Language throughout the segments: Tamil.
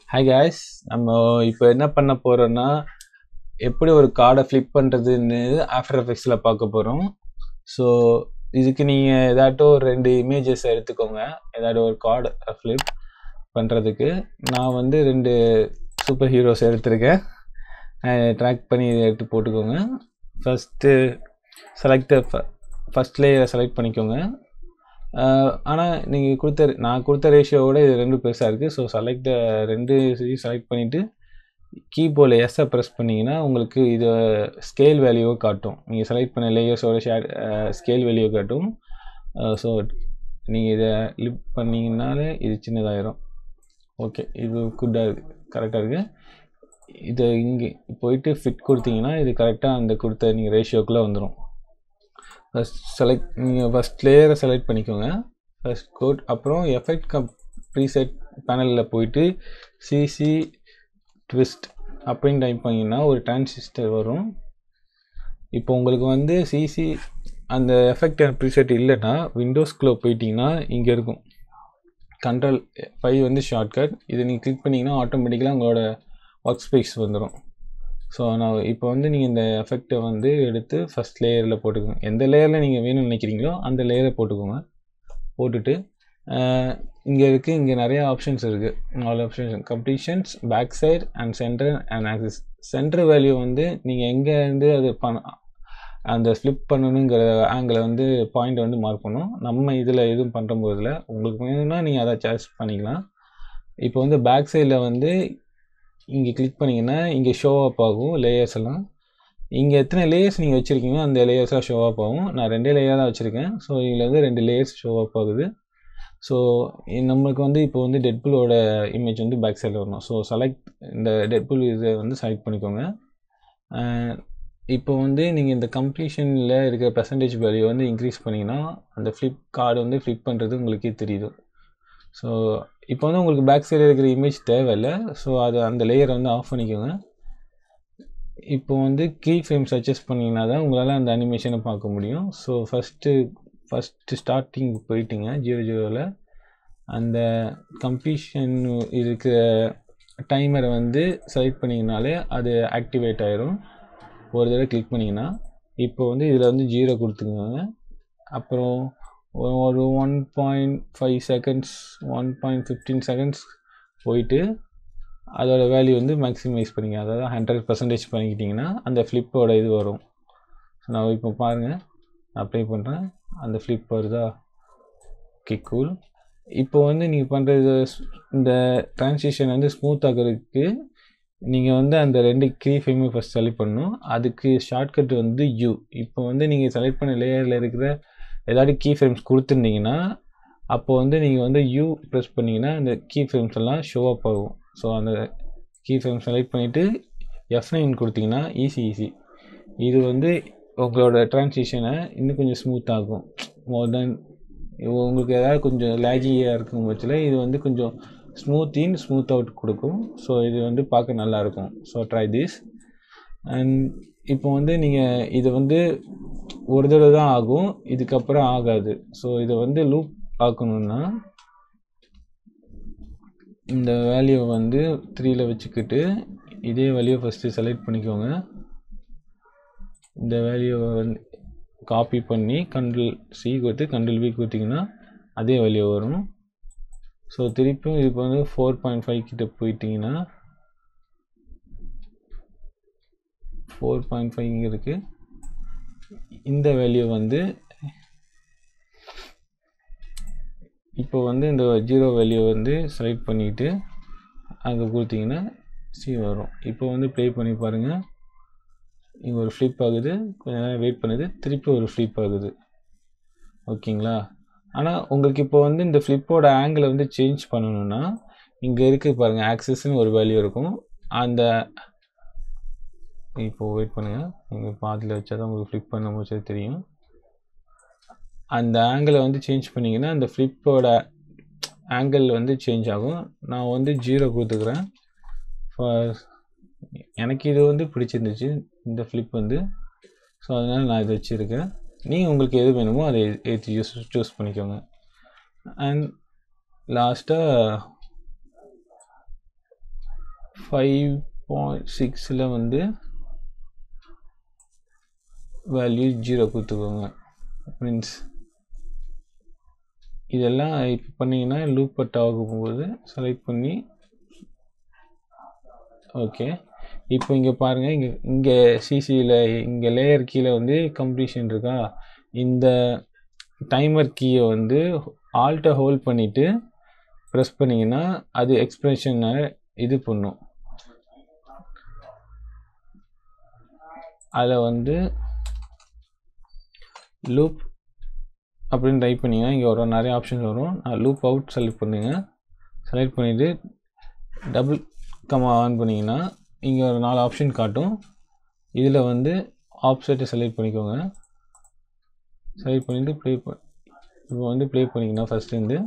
ஹாய் guys நம்ம இப்போ என்ன பண்ண போறோம்னா எப்படி ஒரு கார்டை ஃப்ளிப் பண்ணுறதுன்னு ஆஃப்டர் எஃபெக்ட்ஸில் பார்க்க போகிறோம் ஸோ இதுக்கு நீங்கள் ஏதாட்டும் ஒரு ரெண்டு இமேஜஸ் எடுத்துக்கோங்க ஏதாட்டும் ஒரு கார்டு ஃப்ளிப் பண்ணுறதுக்கு நான் வந்து ரெண்டு சூப்பர் ஹீரோஸ் எடுத்திருக்கேன் ட்ராக் பண்ணி இதை எடுத்து போட்டுக்கோங்க ஃபஸ்ட்டு செலக்ட் ஃபஸ்ட் லேயரை செலக்ட் பண்ணிக்கோங்க ஆனால் நீங்கள் கொடுத்த நான் கொடுத்த ரேஷியோவோட இது ரெண்டு பெருசாக இருக்குது ஸோ செலக்ட் ரெண்டு செலக்ட் பண்ணிவிட்டு கீபோர்டில் எஸ்ஸை ப்ரெஸ் பண்ணிங்கன்னா உங்களுக்கு இது ஸ்கேல் வேல்யூவை காட்டும் நீங்கள் செலக்ட் பண்ண லேயர்ஸோட ஷேட் ஸ்கேல் வேல்யூ காட்டும் ஸோ நீங்கள் இதை லிப் பண்ணிங்கனாலே இது சின்னதாயிரும் ஓகே இது குட்டாக இருக்குது கரெக்டாக இருக்குது இதை இங்கே போயிட்டு ஃபிட் கொடுத்தீங்கன்னா இது கரெக்டாக அந்த கொடுத்த நீங்கள் ரேஷியோக்குள்ளே வந்துடும் ஃபஸ்ட் செலக்ட் நீங்கள் ஃபஸ்ட் லேயரை செலக்ட் பண்ணிக்கோங்க ஃபஸ்ட் கோட் அப்புறம் எஃபெக்ட் கம் ப்ரீசெட் பேனலில் போயிட்டு சிசி ட்விஸ்ட் அப்படின்னு டைப் பண்ணிங்கன்னா ஒரு டிரான்சிஸ்டர் வரும் இப்போ உங்களுக்கு வந்து சிசி அந்த எஃபெக்ட் ப்ரீசெட் இல்லைன்னா விண்டோஸ்குள்ளே போயிட்டீங்கன்னா இங்கே இருக்கும் கண்ட்ரோல் ஃபைவ் வந்து ஷார்ட்கட் இதை நீங்கள் கிளிக் பண்ணிங்கன்னா ஆட்டோமேட்டிக்கலாக உங்களோட ஒர்க் ஸ்பேஸ் வந்துடும் ஸோ நான் இப்போ வந்து நீங்கள் இந்த எஃபெக்டை வந்து எடுத்து ஃபஸ்ட் லேயரில் போட்டுக்கோங்க எந்த லேயரில் நீங்கள் வேணும்னு நினைக்கிறீங்களோ அந்த லேயரை போட்டுக்கோங்க போட்டுட்டு இங்கே இருக்குது இங்கே நிறைய ஆப்ஷன்ஸ் இருக்குது நாலு options completions back side and centre and axis centre value வந்து நீங்கள் எங்கேருந்து அது பண்ண அந்த ஃப்ளிப் பண்ணணுங்கிற ஆங்கிளை வந்து பாயிண்ட் வந்து மார்க் பண்ணும் நம்ம இதில் எதுவும் பண்ணுற போதில் உங்களுக்கு வேணும்னா நீங்கள் அதை சாய்ஸ் பண்ணிக்கலாம் இப்போ வந்து பேக் சைடில் வந்து இங்கே கிளிக் பண்ணிங்கன்னா இங்கே ஷோ அப் ஆகும் லேயர்ஸ் எல்லாம் இங்கே எத்தனை லேயர்ஸ் நீங்கள் வச்சுருக்கீங்களோ அந்த லேயர்ஸாக ஷோ அப் ஆகும் நான் ரெண்டே லேயர் தான் வச்சுருக்கேன் ஸோ இதில் வந்து ரெண்டு லேயர்ஸ் ஷோ அப் ஆகுது ஸோ நம்மளுக்கு வந்து இப்போ வந்து டெட்புலோட இமேஜ் வந்து பேக் சைடில் வரணும் ஸோ செலக்ட் இந்த டெட்புல் இதை வந்து செலக்ட் பண்ணிக்கோங்க இப்போ வந்து நீங்கள் இந்த கம்ப்ளீஷனில் இருக்கிற பர்சன்டேஜ் வேல்யூ வந்து இன்க்ரீஸ் பண்ணிங்கன்னா அந்த ஃப்ளிப் கார்டு வந்து ஃப்ளிப் பண்ணுறது உங்களுக்கே தெரியுது ஸோ இப்போ வந்து உங்களுக்கு பேக் சைடில் இருக்கிற இமேஜ் தேவையில்லை ஸோ அதை அந்த லேயரை வந்து ஆஃப் பண்ணிக்கோங்க இப்போ வந்து கீ ஃப்ரேம்ஸ் அட்ஜஸ்ட் பண்ணிங்கன்னா தான் உங்களால் அந்த அனிமேஷனை பார்க்க முடியும் ஸோ ஃபஸ்ட்டு ஃபஸ்ட்டு ஸ்டார்டிங் போயிட்டுங்க ஜீரோ ஜீரோவில் அந்த கம்ப்ளீஷன் இருக்கிற டைமரை வந்து செலக்ட் பண்ணிங்கனாலே அது ஆக்டிவேட் ஆயிரும் ஒரு தடவை கிளிக் பண்ணிங்கன்னா இப்போ வந்து இதில் வந்து ஜீரோ கொடுத்துக்கோங்க அப்புறம் ஒரு one point five seconds one point fifteen seconds போயிட்டு அதோட வேல்யூ வந்து மேக்ஸிமைஸ் பண்ணிங்க அதாவது ஹண்ட்ரட் பர்சன்டேஜ் பண்ணிக்கிட்டிங்கன்னா அந்த ஃப்ளிப்போட இது வரும் ஸோ நான் இப்போ பாருங்கள் அப்ளை பண்ணுறேன் அந்த ஃப்ளிப் வருதா ஓகே கூல் இப்போ வந்து நீங்கள் பண்ணுறது இந்த ட்ரான்சிஷன் வந்து ஸ்மூத் ஆகிறதுக்கு நீங்கள் வந்து அந்த ரெண்டு கீ ஃப்ரேமே ஃபஸ்ட் செலக்ட் பண்ணணும் அதுக்கு ஷார்ட்கட் வந்து யூ இப்போ வந்து நீங்கள் செலக்ட் பண்ண லேயரில் இருக்கிற ஏதாவது கீ ஃப்ரேம்ஸ் கொடுத்துருந்தீங்கன்னா அப்போ வந்து நீங்கள் வந்து யூ ப்ரெஸ் பண்ணிங்கன்னா அந்த கீ ஃப்ரேம்ஸ் எல்லாம் ஷோ அப் ஆகும் ஸோ அந்த கீ ஃப்ரேம் செலக்ட் பண்ணிவிட்டு எஃப் நைன் கொடுத்தீங்கன்னா ஈஸி ஈஸி இது வந்து உங்களோட ட்ரான்சிஷனை இன்னும் கொஞ்சம் ஸ்மூத் ஆகும் மோர் தென் உங்களுக்கு ஏதாவது கொஞ்சம் லேஜியாக இருக்கும் பட்சத்தில் இது வந்து கொஞ்சம் ஸ்மூத் இன் ஸ்மூத் அவுட் கொடுக்கும் ஸோ இது வந்து பார்க்க நல்லாயிருக்கும் ஸோ ட்ரை திஸ் அண்ட் இப்போ வந்து நீங்கள் இது வந்து ஒரு தடவை தான் ஆகும் இதுக்கப்புறம் ஆகாது ஸோ இதை வந்து லூப் ஆக்கணும்னா இந்த வேல்யூவை வந்து த்ரீயில் வச்சுக்கிட்டு இதே வேல்யூவை ஃபஸ்ட்டு செலக்ட் பண்ணிக்கோங்க இந்த வேல்யூவை வந்து காப்பி பண்ணி கண்ட்ரோல் சி கொடுத்து கண்ட்ரோல் வி கொடுத்தீங்கன்னா அதே வேல்யூ வரும் ஸோ திருப்பியும் இப்போ வந்து ஃபோர் பாயிண்ட் ஃபைவ் கிட்ட போயிட்டீங்கன்னா ஃபோர் பாயிண்ட் ஃபைவ் இங்கே இருக்குது இந்த வேல்யூ வந்து இப்போ வந்து இந்த ஜீரோ வேல்யூ வந்து செலக்ட் பண்ணிவிட்டு அங்கே கொடுத்தீங்கன்னா சி வரும் இப்போ வந்து ப்ளே பண்ணி பாருங்கள் இங்கே ஒரு ஃப்ளிப் ஆகுது கொஞ்ச நேரம் வெயிட் பண்ணுது திருப்பி ஒரு ஃப்ளிப் ஆகுது ஓகேங்களா ஆனால் உங்களுக்கு இப்போ வந்து இந்த ஃப்ளிப்போட ஆங்கிளை வந்து சேஞ்ச் பண்ணணுன்னா இங்கே இருக்குது பாருங்கள் ஆக்சஸ்ன்னு ஒரு வேல்யூ இருக்கும் அந்த இப்போது வெயிட் பண்ணுங்கள் நீங்கள் பாதியில் வச்சா தான் உங்களுக்கு ஃப்ளிப் பண்ண முடிச்சது தெரியும் அந்த ஆங்கிளை வந்து சேஞ்ச் பண்ணிங்கன்னா அந்த ஃப்ளிப்போட ஆங்கிள் வந்து சேஞ்ச் ஆகும் நான் வந்து ஜீரோ கொடுத்துக்கிறேன் எனக்கு இது வந்து பிடிச்சிருந்துச்சு இந்த ஃப்ளிப் வந்து ஸோ அதனால் நான் இதை வச்சுருக்கேன் நீங்கள் உங்களுக்கு எது வேணுமோ அதை ஏற்றி யூஸ் சூஸ் பண்ணிக்கோங்க அண்ட் லாஸ்ட்டாக ஃபைவ் பாயிண்ட் சிக்ஸில் வந்து வேல்யூ ஜீரோ கொடுத்துக்கோங்க மீன்ஸ் இதெல்லாம் இப்போ பண்ணிங்கன்னா லூப் பட் ஆகும்போது செலக்ட் பண்ணி ஓகே இப்போ இங்கே பாருங்கள் இங்கே இங்கே சிசியில் இங்கே லேயர் கீழே வந்து கம்ப்ளீஷன் இருக்கா இந்த டைமர் கீயை வந்து ஆல்ட்டை ஹோல்ட் பண்ணிவிட்டு ப்ரெஸ் பண்ணிங்கன்னா அது எக்ஸ்ப்ரெஷனை இது பண்ணும் அதை வந்து லூப் அப்படின்னு டைப் பண்ணிங்கன்னா இங்கே வரும் நிறைய ஆப்ஷன்ஸ் வரும் நான் லூப் அவுட் செலக்ட் பண்ணுங்க செலக்ட் பண்ணிவிட்டு டபுள் கமா ஆன் பண்ணிங்கன்னா இங்கே ஒரு நாலு ஆப்ஷன் காட்டும் இதில் வந்து ஆப்செட்டை செலக்ட் பண்ணிக்கோங்க செலக்ட் பண்ணிவிட்டு ப்ளே ப இப்போ வந்து ப்ளே பண்ணிங்கன்னா ஃபஸ்ட்டு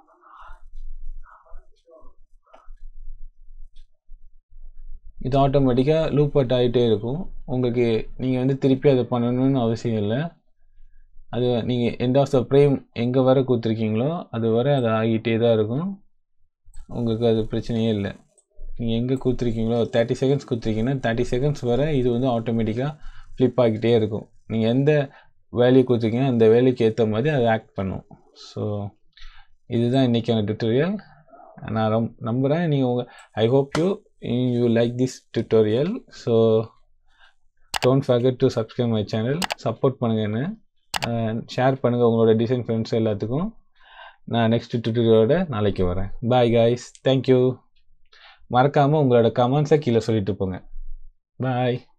இது ஆட்டோமேட்டிக்காக லூப் அவுட் ஆகிட்டே இருக்கும் உங்களுக்கு நீங்கள் வந்து திருப்பி அதை பண்ணணும்னு அவசியம் இல்லை அது நீங்கள் எண்ட் ஆஃப் த ஃப்ரேம் எங்கே வர கொடுத்துருக்கீங்களோ அது வர அது ஆகிட்டே தான் இருக்கும் உங்களுக்கு அது பிரச்சனையே இல்லை நீங்கள் எங்கே கொடுத்துருக்கீங்களோ தேர்ட்டி செகண்ட்ஸ் கொடுத்துருக்கீங்கன்னா தேர்ட்டி செகண்ட்ஸ் வர இது வந்து ஆட்டோமேட்டிக்காக ஃப்ளிப் ஆகிட்டே இருக்கும் நீங்கள் எந்த வேல்யூ கொடுத்துருக்கீங்க அந்த வேலைக்கு ஏற்ற மாதிரி அது ஆக்ட் பண்ணும் ஸோ இதுதான் இன்றைக்கான டுட்டோரியல் நான் ரொம்ப நம்புகிறேன் நீங்கள் உங்கள் I hope you you like this tutorial so don't forget to subscribe my channel support பண்ணுங்கள் என்ன ஷேர் பண்ணுங்கள் உங்களோட டிசைன் ஃப்ரெண்ட்ஸ் எல்லாத்துக்கும் நான் நெக்ஸ்ட் டுட்டோரியலோட நாளைக்கு வரேன் பாய் காய்ஸ் தேங்க்யூ மறக்காமல் உங்களோட கமெண்ட்ஸை கீழே சொல்லிட்டு போங்க பாய்